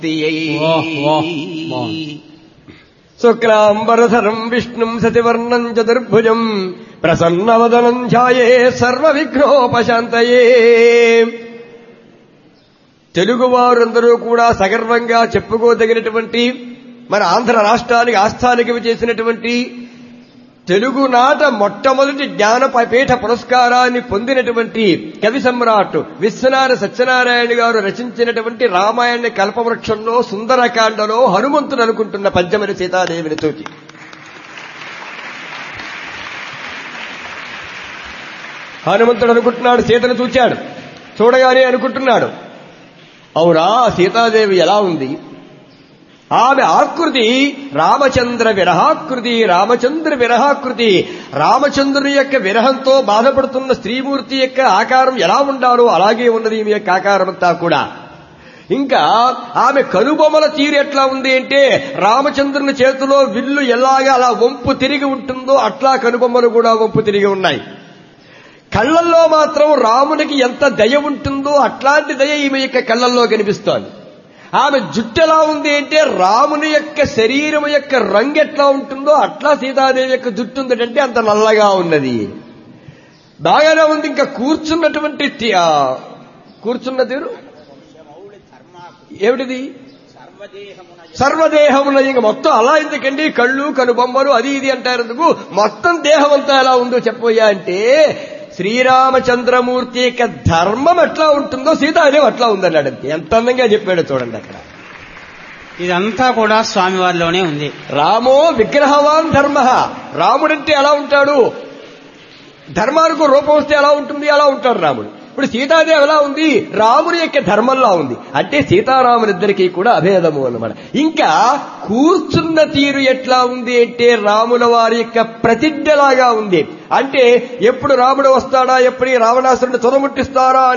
వాహ్, వాహ్, బాగుంది. శుక్లాంబరధరం విష్ణుం సతివర్ణం చతుర్భుజం ప్రసన్నవదనం ఛాయే సర్వ విఘ్నోపశాంతయే తెలుగువారందరూ కూడా సగర్వంగా చెప్పుకోదగినటువంటి మన ఆంధ్ర రాష్ట్రానికి ఆస్థానికవి చేసినటువంటి తెలుగునాట మొట్టమొదటి జ్ఞానపీఠ పురస్కారాన్ని పొందినటువంటి కవి సమ్రాట్ విశ్వనాథ సత్యనారాయణ గారు రచించినటువంటి రామాయణ కల్పవృక్షంలో సుందరకాండలో హనుమంతుడు అనుకుంటున్న పద్యమని సీతాదేవిని చూచి హనుమంతుడు అనుకుంటున్నాడు సీతను చూచాడు చూడగానే అనుకుంటున్నాడు అవునా సీతాదేవి ఎలా ఉంది ఆమె ఆకృతి రామచంద్ర విరహాకృతి రామచంద్ర విరహాకృతి రామచంద్రుని యొక్క విరహంతో బాధపడుతున్న స్త్రీమూర్తి యొక్క ఆకారం ఎలా ఉండాలో అలాగే ఉన్నది ఈమె యొక్క ఆకారం అంతా కూడా ఇంకా ఆమె కనుబొమ్మల తీరు ఎట్లా ఉంది అంటే రామచంద్రుని చేతిలో విల్లు ఎలాగా అలా వంపు తిరిగి ఉంటుందో అట్లా కనుబొమ్మలు కూడా వంపు తిరిగి ఉన్నాయి కళ్ళల్లో మాత్రం రామునికి ఎంత దయ ఉంటుందో అట్లాంటి దయ ఈమె యొక్క కళ్ళల్లో కనిపిస్తోంది ఆమె జుట్టు ఎలా ఉంది అంటే రాముని యొక్క శరీరం యొక్క రంగు ఎట్లా ఉంటుందో అట్లా సీతాదేవి యొక్క జుట్టు ఉందంటే అంత నల్లగా ఉన్నది బాగానే ఉంది ఇంకా కూర్చున్నటువంటి తి- ఆ, కూర్చున్న తీరు ఏమిటిది సర్వదేహమున ఇంక మొత్తం అలా ఎందుకండి కళ్ళు కనుబొమ్మలు అది ఇది అంటారు ఎందుకు మొత్తం దేహం అంతా ఎలా ఉందో చెప్పబోయా అంటే శ్రీరామచంద్రమూర్తి యొక్క ధర్మం ఎట్లా ఉంటుందో సీతాదేవి అట్లా ఉందన్నాడు అంతే ఎంత అందంగా చెప్పాడు చూడండి అక్కడ ఇదంతా కూడా స్వామివారిలోనే ఉంది రామో విగ్రహవాన్ ధర్మ రాముడంటే ఎలా ఉంటాడు ధర్మానికి రూపం వస్తే ఎలా ఉంటుంది అలా ఉంటాడు రాముడు ఇప్పుడు సీతాదేవి ఎలా ఉంది రాముని యొక్క ధర్మంలా ఉంది అంటే సీతారామునిద్దరికీ కూడా అభేదము అన్నమాట ఇంకా కూర్చున్న తీరు ఎట్లా ఉంది అంటే రాముల వారి యొక్క ప్రతిజ్ఞలాగా ఉంది అంటే ఎప్పుడు రాముడు వస్తాడా ఎప్పుడు ఈ రావణాసురుని తుదముట్టిస్తారా